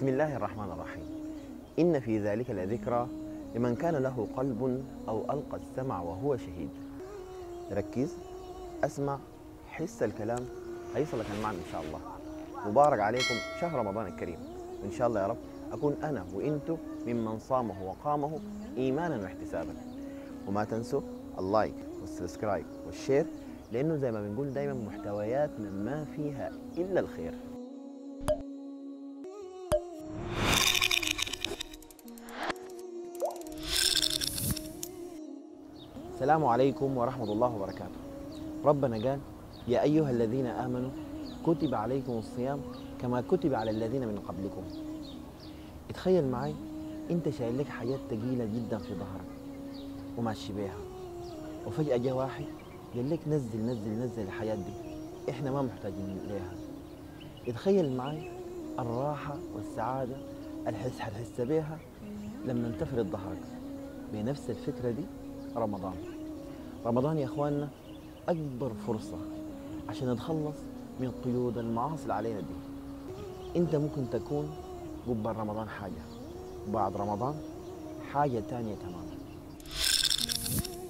بسم الله الرحمن الرحيم إن في ذلك لذكرى لمن كان له قلب أو ألقى السمع وهو شهيد ركز أسمع حس الكلام هيصلك المعنى إن شاء الله مبارك عليكم شهر رمضان الكريم وإن شاء الله يا رب أكون أنا وإنتو ممن صامه وقامه إيمانا واحتسابا وما تنسوا اللايك والسبسكرايب والشير لأنه زي ما بنقول دايما محتوياتنا ما فيها إلا الخير السلام عليكم ورحمة الله وبركاته ربنا قال يا أيها الذين آمنوا كتب عليكم الصيام كما كتب على الذين من قبلكم اتخيل معي انت شايل لك حاجات تقيلة جدا في ظهرك وماشي بيها وفجأة جاء واحد قال لك نزل نزل نزل الحاجات دي احنا ما محتاجين ليها اتخيل معي الراحة والسعادة الحس حتحس بيها لما تفرد ظهرك بنفس الفكرة دي رمضان رمضان يا اخواننا اكبر فرصة عشان نتخلص من قيود المعاصي اللي علينا دي انت ممكن تكون قبل رمضان حاجة وبعد رمضان حاجة تانية تماما